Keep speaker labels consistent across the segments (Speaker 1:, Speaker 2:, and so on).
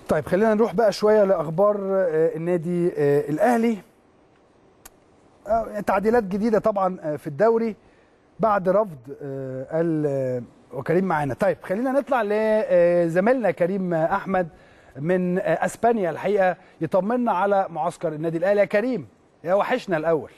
Speaker 1: طيب خلينا نروح بقى شويه لاخبار آه، النادي آه، الاهلي آه، تعديلات جديده طبعا آه، في الدوري بعد رفض آه، ال آه، وكريم معانا طيب خلينا نطلع لزميلنا كريم آه، احمد من آه، اسبانيا الحقيقه يطمنا على معسكر النادي الاهلي يا كريم يا وحشنا الاول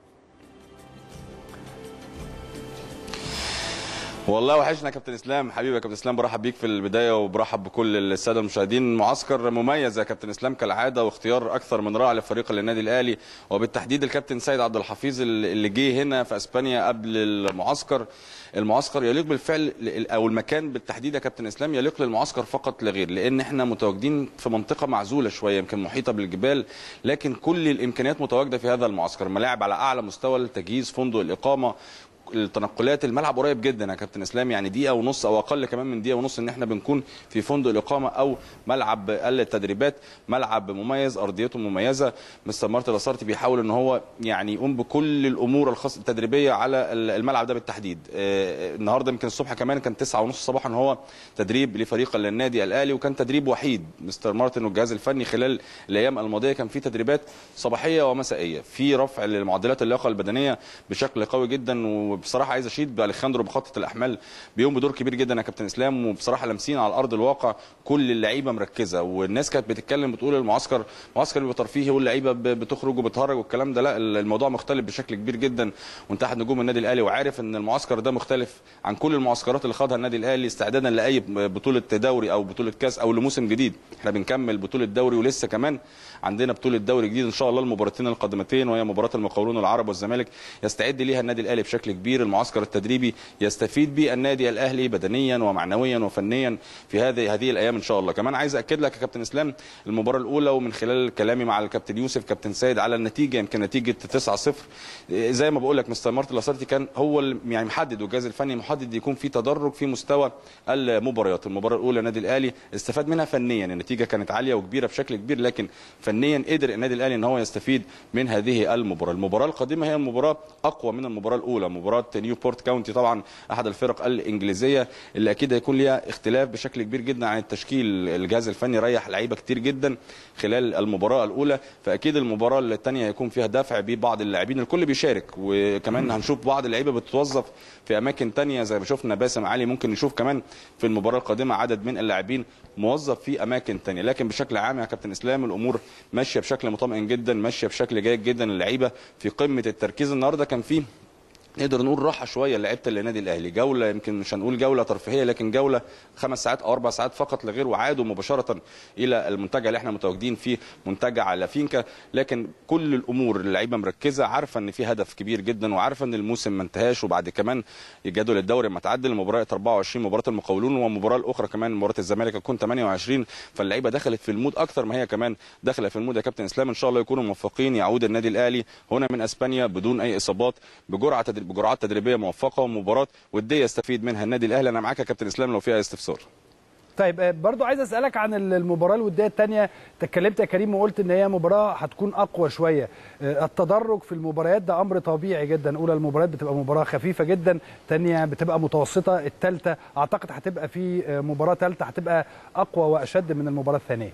Speaker 2: والله وحشنا يا كابتن اسلام حبيبي يا كابتن اسلام برحب بيك في البدايه وبرحب بكل الساده المشاهدين معسكر مميز يا كابتن اسلام كالعاده واختيار اكثر من رائع لفريق النادي الاهلي وبالتحديد الكابتن سيد عبد الحفيظ اللي جه هنا في اسبانيا قبل المعسكر المعسكر يليق بالفعل او المكان بالتحديد يا كابتن اسلام يليق للمعسكر فقط لا غير لان احنا متواجدين في منطقه معزوله شويه يمكن محيطه بالجبال لكن كل الامكانيات متواجده في هذا المعسكر ملاعب على اعلى مستوى التجهيز فندق الاقامه التنقلات الملعب قريب جدا يا كابتن اسلام يعني دقيقه ونص او اقل كمان من دقيقه ونص ان احنا بنكون في فندق الاقامه او ملعب التدريبات ملعب مميز ارضيته مميزه مستر مارتن لاسارتي بيحاول ان هو يعني يقوم بكل الامور الخاصه التدريبيه على الملعب ده بالتحديد آه، النهارده يمكن الصبح كمان كان 9 ونص صباحا هو تدريب لفريق النادي الاهلي وكان تدريب وحيد مستر مارتن والجهاز الفني خلال الايام الماضيه كان في تدريبات صباحيه ومسائيه في رفع لمعدلات اللياقه البدنيه بشكل قوي جدا وبصراحه عايز اشيد باليخاندرو بخطه الاحمال بيقوم بدور كبير جدا يا كابتن اسلام وبصراحه لامسين على ارض الواقع كل اللعيبه مركزه والناس كانت بتتكلم بتقول المعسكر معسكر بيبقى ترفيهي واللعيبه ب- بتخرج وبتهرج والكلام ده لا الموضوع مختلف بشكل كبير جدا وانت احد نجوم النادي الاهلي وعارف ان المعسكر ده مختلف عن كل المعسكرات اللي خاضها النادي الاهلي استعدادا لاي بطوله دوري او بطوله كاس او لموسم جديد احنا بنكمل بطوله دوري ولسه كمان عندنا بطوله دوري جديد ان شاء الله المباراتين القادمتين وهي مباراه المقاولون العرب والزمالك يستعد ليها النادي الاهلي بشكل كبير المعسكر التدريبي يستفيد به النادي الاهلي بدنيا ومعنويا وفنيا في هذه هذه الايام ان شاء الله كمان عايز اكد لك يا كابتن اسلام المباراه الاولى ومن خلال كلامي مع الكابتن يوسف كابتن سيد على النتيجه يمكن نتيجه 9-0 زي ما بقول لك مستر مارتن لاسارتي كان هو ال- يعني محدد والجهاز الفني محدد يكون في تدرج في مستوى المباريات المباراه الاولى النادي الاهلي استفاد منها فنيا النتيجه كانت عاليه وكبيره بشكل كبير لكن فنيا قدر النادي الاهلي ان هو يستفيد من هذه المباراه المباراه القادمه هي المباراه اقوى من المباراه الاولى مباراه نيوبورت كاونتي طبعا احد الفرق الانجليزيه اللي اكيد هيكون ليها اختلاف بشكل كبير جدا عن التشكيل الجهاز الفني ريح لعيبه كتير جدا خلال المباراه الاولى فاكيد المباراه الثانيه هيكون فيها دفع ببعض اللاعبين الكل بيشارك وكمان هنشوف بعض اللعيبه بتتوظف في اماكن تانية زي ما شفنا باسم علي ممكن نشوف كمان في المباراه القادمه عدد من اللاعبين موظف في اماكن تانية لكن بشكل عام يا كابتن اسلام الامور ماشيه بشكل مطمئن جدا ماشيه بشكل جيد جدا اللعيبه في قمه التركيز النهارده كان في نقدر نقول راحه شويه لعيبه النادي الاهلي جوله يمكن مش هنقول جوله ترفيهيه لكن جوله خمس ساعات او اربع ساعات فقط لغير وعادوا مباشره الى المنتجع اللي احنا متواجدين فيه منتجع لافينكا لكن كل الامور اللعيبه مركزه عارفه ان في هدف كبير جدا وعارفه ان الموسم ما انتهاش وبعد كمان جدول الدوري ما تعدل مباراه 24 مباراه المقاولون والمباراه الاخرى كمان مباراه الزمالك هتكون 28 فاللعيبه دخلت في المود اكتر ما هي كمان داخله في المود يا كابتن اسلام ان شاء الله يكونوا موفقين يعود النادي الاهلي هنا من اسبانيا بدون اي اصابات بجرعه تدريب بجرعات تدريبيه موفقه ومباراه وديه يستفيد منها النادي الاهلي انا معاك يا كابتن اسلام لو فيها استفسار
Speaker 1: طيب آه، برضو عايز اسالك عن ال- المباراه الوديه الثانيه انت اتكلمت يا كريم وقلت ان هي مباراه هتكون اقوى شويه آه، التدرج في المباريات ده امر طبيعي جدا اولى المباريات بتبقى مباراه خفيفه جدا ثانيه بتبقى متوسطه الثالثه اعتقد هتبقى في آه، مباراه ثالثه هتبقى اقوى واشد من المباراه الثانيه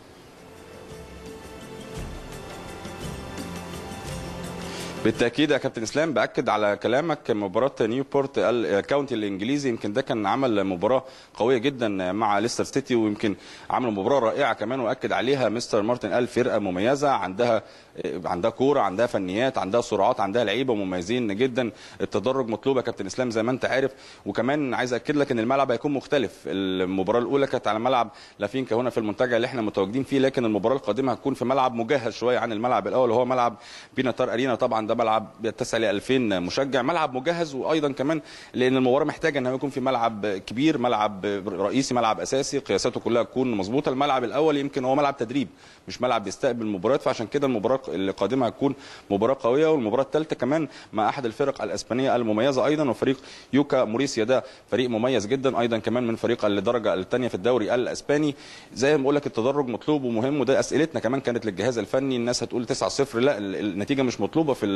Speaker 2: بالتاكيد يا كابتن اسلام باكد على كلامك مباراه نيوبورت الكاونتي الانجليزي يمكن ده كان عمل مباراه قويه جدا مع ليستر سيتي ويمكن عمل مباراه رائعه كمان واكد عليها مستر مارتن قال فرقه مميزه عندها عندها كوره عندها فنيات عندها سرعات عندها لعيبه مميزين جدا التدرج مطلوب يا كابتن اسلام زي ما انت عارف وكمان عايز اكد لك ان الملعب هيكون مختلف المباراه الاولى كانت على ملعب لافينكا هنا في المنتجع اللي احنا متواجدين فيه لكن المباراه القادمه هتكون في ملعب مجهز شويه عن الملعب الاول وهو ملعب بيناتار ارينا طبعا ده ملعب بيتسع ل 2000 مشجع ملعب مجهز وايضا كمان لان المباراه محتاجه ان هو يكون في ملعب كبير ملعب رئيسي ملعب اساسي قياساته كلها تكون مظبوطه الملعب الاول يمكن هو ملعب تدريب مش ملعب بيستقبل مباريات فعشان كده المباراه القادمه هتكون مباراه قويه والمباراه الثالثه كمان مع احد الفرق الاسبانيه المميزه ايضا وفريق يوكا موريسيا ده فريق مميز جدا ايضا كمان من فريق الدرجه الثانيه في الدوري الاسباني زي ما بقول لك التدرج مطلوب ومهم وده اسئلتنا كمان كانت للجهاز الفني الناس هتقول 9-0 لا ال- النتيجه مش مطلوبه في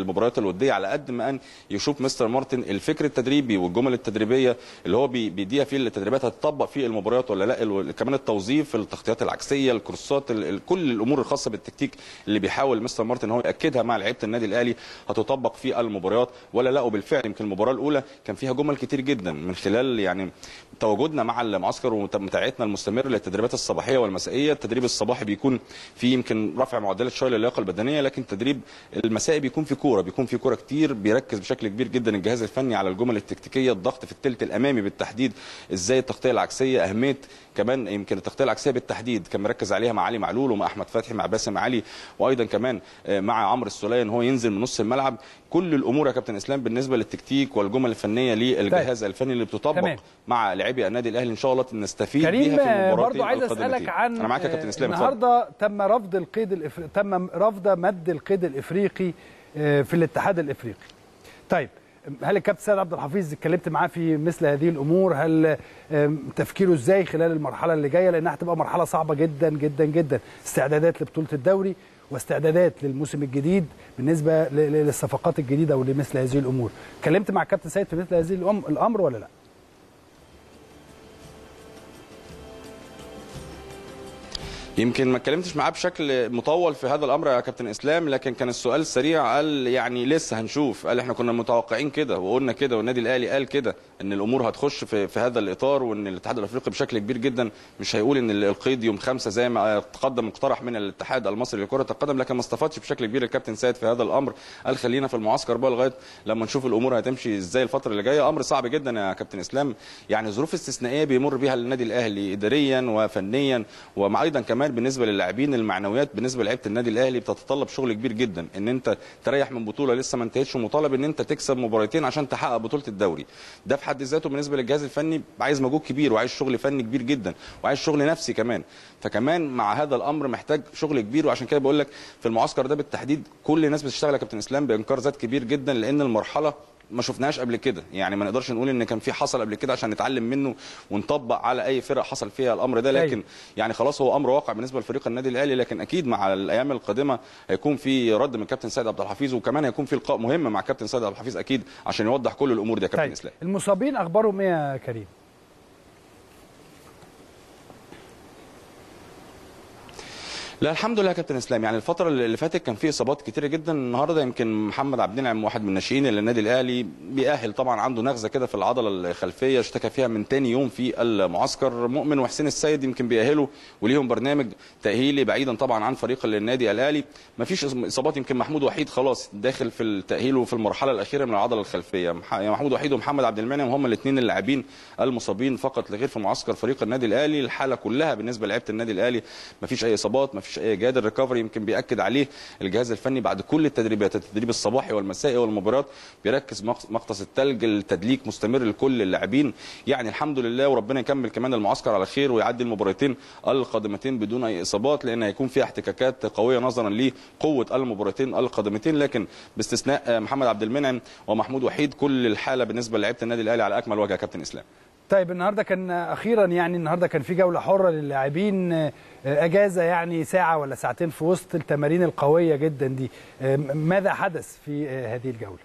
Speaker 2: المباريات الوديه على قد ما ان يشوف مستر مارتن الفكر التدريبي والجمل التدريبيه اللي هو بي- بيديها في التدريبات هتطبق في المباريات ولا لا ال- كمان التوظيف التغطيات العكسيه الكورسات ال- ال- كل الامور الخاصه بالتكتيك اللي بيحاول مستر مارتن هو ياكدها مع لعيبه النادي الاهلي هتطبق في المباريات ولا لا وبالفعل يمكن المباراه الاولى كان فيها جمل كتير جدا من خلال يعني تواجدنا مع المعسكر ومتابعتنا المستمره للتدريبات الصباحيه والمسائيه التدريب الصباحي بيكون في يمكن رفع معدلات شويه للياقه البدنيه لكن التدريب المسائي بيكون في كوره بيكون في كوره كتير بيركز بشكل كبير جدا الجهاز الفني على الجمل التكتيكيه الضغط في الثلث الامامي بالتحديد ازاي التغطيه العكسيه اهميه كمان يمكن التغطيه العكسيه بالتحديد كان مركز عليها مع علي معلول ومع احمد فتحي مع باسم علي وايضا كمان آه، مع عمرو السوليه ان هو ينزل من نص الملعب كل الامور يا كابتن اسلام بالنسبه للتكتيك والجمل الفنيه للجهاز الفني اللي بتطبق
Speaker 1: تمام.
Speaker 2: مع لاعبي النادي الاهلي ان شاء الله نستفيد
Speaker 1: كريم
Speaker 2: بيها في
Speaker 1: آه،
Speaker 2: المباراتين
Speaker 1: برضو عايز
Speaker 2: القادمتين.
Speaker 1: اسالك عن
Speaker 2: انا معاك يا كابتن اسلام اتفضل.
Speaker 1: النهارده تم رفض القيد الإفريقي تم رفض مد القيد الافريقي آه، في الاتحاد الافريقي طيب هل الكابتن سيد عبد الحفيظ اتكلمت معاه في مثل هذه الامور هل آم، تفكيره ازاي خلال المرحله اللي جايه لانها هتبقى مرحله صعبه جدا جدا جدا استعدادات لبطوله الدوري واستعدادات للموسم الجديد بالنسبه ل- ل- للصفقات الجديده ولمثل هذه الامور اتكلمت مع الكابتن سيد في مثل هذه الأم- الامر ولا لا
Speaker 2: يمكن ما اتكلمتش معاه بشكل مطول في هذا الامر يا كابتن اسلام لكن كان السؤال السريع قال يعني لسه هنشوف قال احنا كنا متوقعين كده وقلنا كده والنادي الاهلي قال كده ان الامور هتخش في, في هذا الاطار وان الاتحاد الافريقي بشكل كبير جدا مش هيقول ان القيد يوم خمسة زي ما تقدم مقترح من الاتحاد المصري لكره القدم لكن ما استفادش بشكل كبير الكابتن سيد في هذا الامر قال خلينا في المعسكر بقى لغايه لما نشوف الامور هتمشي ازاي الفتره اللي جايه امر صعب جدا يا كابتن اسلام يعني ظروف استثنائيه بيمر بها النادي الاهلي اداريا وفنيا ومع ايضا كمان بالنسبه للاعبين المعنويات بالنسبه لعيبه النادي الاهلي بتتطلب شغل كبير جدا ان انت تريح من بطوله لسه ما انتهتش ومطالب ان انت تكسب مباراتين عشان تحقق بطوله الدوري ده في حد ذاته بالنسبه للجهاز الفني عايز مجهود كبير وعايز شغل فني كبير جدا وعايز شغل نفسي كمان فكمان مع هذا الامر محتاج شغل كبير وعشان كده بقول لك في المعسكر ده بالتحديد كل الناس بتشتغل يا كابتن اسلام بانكار ذات كبير جدا لان المرحله ما شفناهاش قبل كده يعني ما نقدرش نقول ان كان في حصل قبل كده عشان نتعلم منه ونطبق على اي فرق حصل فيها الامر ده لكن
Speaker 1: أيوة.
Speaker 2: يعني خلاص هو امر واقع بالنسبه لفريق النادي الاهلي لكن اكيد مع الايام القادمه هيكون في رد من كابتن سيد عبد الحفيظ وكمان هيكون في لقاء مهم مع كابتن سيد عبد الحفيظ اكيد عشان يوضح كل الامور دي يا كابتن
Speaker 1: طيب
Speaker 2: اسلام
Speaker 1: المصابين اخبارهم ايه يا كريم
Speaker 2: لا الحمد لله يا كابتن اسلام يعني الفتره اللي فاتت كان في اصابات كتيره جدا النهارده يمكن محمد عبد النعم واحد من الناشئين اللي النادي الاهلي بيأهل طبعا عنده نغزه كده في العضله الخلفيه اشتكى فيها من تاني يوم في المعسكر مؤمن وحسين السيد يمكن بيأهلوا وليهم برنامج تأهيلي بعيدا طبعا عن فريق النادي الاهلي مفيش اصابات يمكن محمود وحيد خلاص داخل في التأهيل وفي المرحله الاخيره من العضله الخلفيه مح- يعني محمود وحيد ومحمد عبد المنعم هم الاثنين اللاعبين المصابين فقط لغير في معسكر فريق النادي الاهلي الحاله كلها بالنسبه لعيبه النادي الاهلي مفيش اي اصابات مفيش اي اجهاد الريكفري يمكن بياكد عليه الجهاز الفني بعد كل التدريبات التدريب الصباحي والمسائي والمباريات بيركز مغ- مغطس الثلج التدليك مستمر لكل اللاعبين يعني الحمد لله وربنا يكمل كمان المعسكر على خير ويعدي المباراتين القادمتين بدون اي اصابات لان هيكون في احتكاكات قويه نظرا لقوه المباراتين القادمتين لكن باستثناء آه، محمد عبد المنعم ومحمود وحيد كل الحاله بالنسبه لعيبه النادي الاهلي على اكمل وجه يا كابتن اسلام
Speaker 1: طيب النهارده كان اخيرا يعني النهارده كان في جوله حره للاعبين آه، اجازه يعني ساعه ولا ساعتين في وسط التمارين القويه جدا دي آه، ماذا حدث في آه، هذه الجوله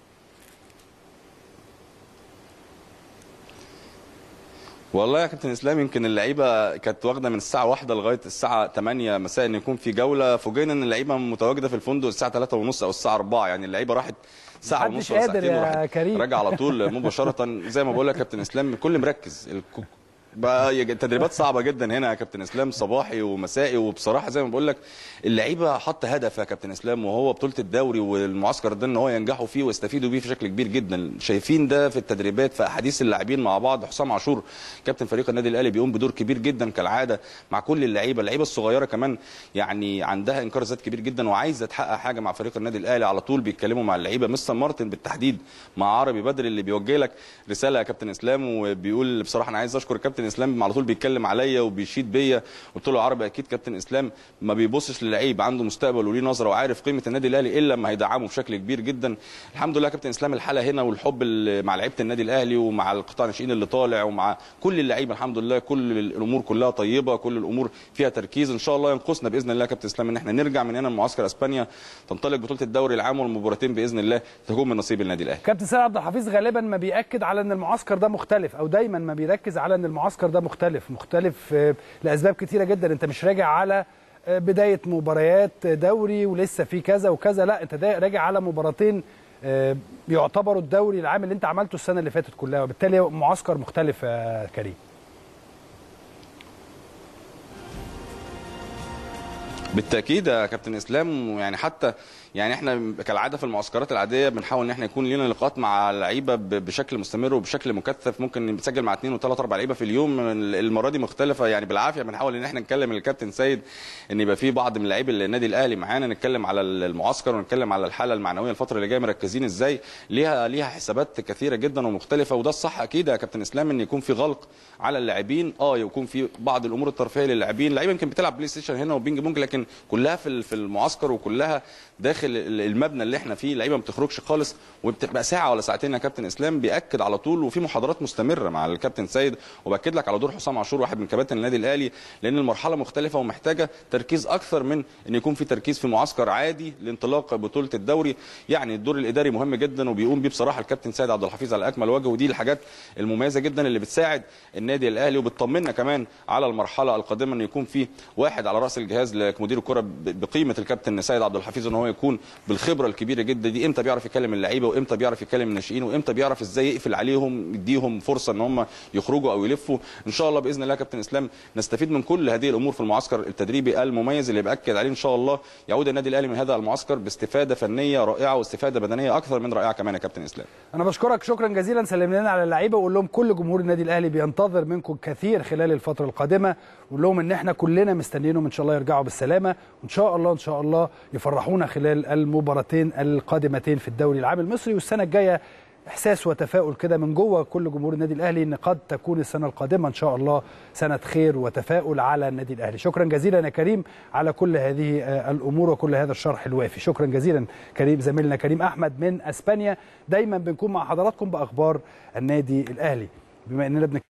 Speaker 2: والله يا كابتن اسلام يمكن اللعيبه كانت واخده من الساعه واحدة لغايه الساعه 8 مساء ان يكون في جوله فوجئنا ان اللعيبه متواجده في الفندق الساعه 3 ونص او الساعه 4 يعني اللعيبه راحت ساعه
Speaker 1: محدش
Speaker 2: ونص ولا
Speaker 1: قادر
Speaker 2: ساعتين
Speaker 1: يا
Speaker 2: وراحت
Speaker 1: كريم.
Speaker 2: راجع على طول مباشره زي ما بقول لك يا كابتن اسلام الكل مركز الك- بقى يج- التدريبات صعبه جدا هنا يا كابتن اسلام صباحي ومسائي وبصراحه زي ما بقول لك اللعيبه حط هدف يا كابتن اسلام وهو بطوله الدوري والمعسكر ده ان هو ينجحوا فيه ويستفيدوا بيه بشكل كبير جدا شايفين ده في التدريبات في احاديث اللاعبين مع بعض حسام عاشور كابتن فريق النادي الاهلي بيقوم بدور كبير جدا كالعاده مع كل اللعيبه اللعيبه الصغيره كمان يعني عندها انكار ذات كبير جدا وعايزه تحقق حاجه مع فريق النادي الاهلي على طول بيتكلموا مع اللعيبه مستر مارتن بالتحديد مع عربي بدر اللي بيوجه لك رساله يا كابتن اسلام وبيقول بصراحه انا عايز اشكر الكابتن كابتن اسلام على طول بيتكلم عليا وبيشيد بيا قلت له عربي اكيد كابتن اسلام ما بيبصش للعيب عنده مستقبل وليه نظره وعارف قيمه النادي الاهلي الا لما هيدعمه بشكل كبير جدا الحمد لله كابتن اسلام الحاله هنا والحب اللي مع لعيبه النادي الاهلي ومع القطاع الناشئين اللي طالع ومع كل اللعيبه الحمد لله كل الامور كلها طيبه كل الامور فيها تركيز ان شاء الله ينقصنا باذن الله كابتن اسلام ان احنا نرجع من هنا من معسكر اسبانيا تنطلق بطوله الدوري العام والمباراتين باذن الله تكون من نصيب النادي الاهلي
Speaker 1: كابتن سيد عبد الحفيظ غالبا ما بياكد على ان المعسكر ده مختلف او دايما ما بيركز على ان المعسكر ده مختلف مختلف آه، لاسباب كتيره جدا انت مش راجع على آه، بدايه مباريات دوري ولسه في كذا وكذا لا انت دا- راجع على مباراتين آه، يعتبروا الدوري العام اللي انت عملته السنه اللي فاتت كلها وبالتالي معسكر مختلف يا كريم
Speaker 2: بالتاكيد يا كابتن اسلام يعني حتى يعني احنا كالعاده في المعسكرات العاديه بنحاول ان احنا يكون لنا لقاءات مع لعيبه ب- بشكل مستمر وبشكل مكثف ممكن بنسجل مع اثنين وثلاث اربع لعيبه في اليوم المره دي مختلفه يعني بالعافيه بنحاول ان احنا نكلم الكابتن سيد ان يبقى في بعض من لعيبه النادي الاهلي معانا نتكلم على المعسكر ونتكلم على الحاله المعنويه الفتره اللي جايه مركزين ازاي ليها ليها حسابات كثيره جدا ومختلفه وده الصح اكيد يا كابتن اسلام ان يكون في غلق على اللاعبين اه يكون في بعض الامور الترفيهيه للاعبين اللعيبه يمكن بتلعب بلاي ستيشن هنا وبينج بونج لكن كلها في ال- في المعسكر وكلها داخل ال- المبنى اللي احنا فيه اللعيبه ما بتخرجش خالص وبتبقى ساعه ولا ساعتين يا كابتن اسلام بياكد على طول وفي محاضرات مستمره مع الكابتن سيد وباكد لك على دور حسام عاشور واحد من كباتن النادي الاهلي لان المرحله مختلفه ومحتاجه تركيز اكثر من ان يكون في تركيز في معسكر عادي لانطلاق بطوله الدوري يعني الدور الاداري مهم جدا وبيقوم بيه بصراحه الكابتن سيد عبد الحفيظ على اكمل وجه ودي الحاجات المميزه جدا اللي بتساعد النادي الاهلي وبتطمنا كمان على المرحله القادمه ان يكون في واحد على راس الجهاز لمدير الكره ب- بقيمه الكابتن سيد عبد الحفيظ ان هو يكون بالخبره الكبيره جدا دي امتى بيعرف يكلم اللعيبه وامتى بيعرف يكلم الناشئين وامتى بيعرف ازاي يقفل عليهم يديهم فرصه ان هم يخرجوا او يلفوا ان شاء الله باذن الله يا كابتن اسلام نستفيد من كل هذه الامور في المعسكر التدريبي المميز اللي باكد عليه ان شاء الله يعود النادي الاهلي من هذا المعسكر باستفاده فنيه رائعه واستفاده بدنيه اكثر من رائعه كمان يا كابتن اسلام
Speaker 1: انا بشكرك شكرا جزيلا سلم لنا على اللعيبه وقول لهم كل جمهور النادي الاهلي بينتظر منكم كثير خلال الفتره القادمه وقول لهم ان احنا كلنا مستنيينهم ان شاء الله يرجعوا بالسلامه وان شاء الله ان شاء الله يفرحونا خلال المباراتين القادمتين في الدوري العام المصري والسنه الجايه احساس وتفاؤل كده من جوه كل جمهور النادي الاهلي ان قد تكون السنه القادمه ان شاء الله سنه خير وتفاؤل على النادي الاهلي شكرا جزيلا يا كريم على كل هذه آه، الامور وكل هذا الشرح الوافي شكرا جزيلا كريم زميلنا كريم احمد من اسبانيا دايما بنكون مع حضراتكم باخبار النادي الاهلي بما اننا بنك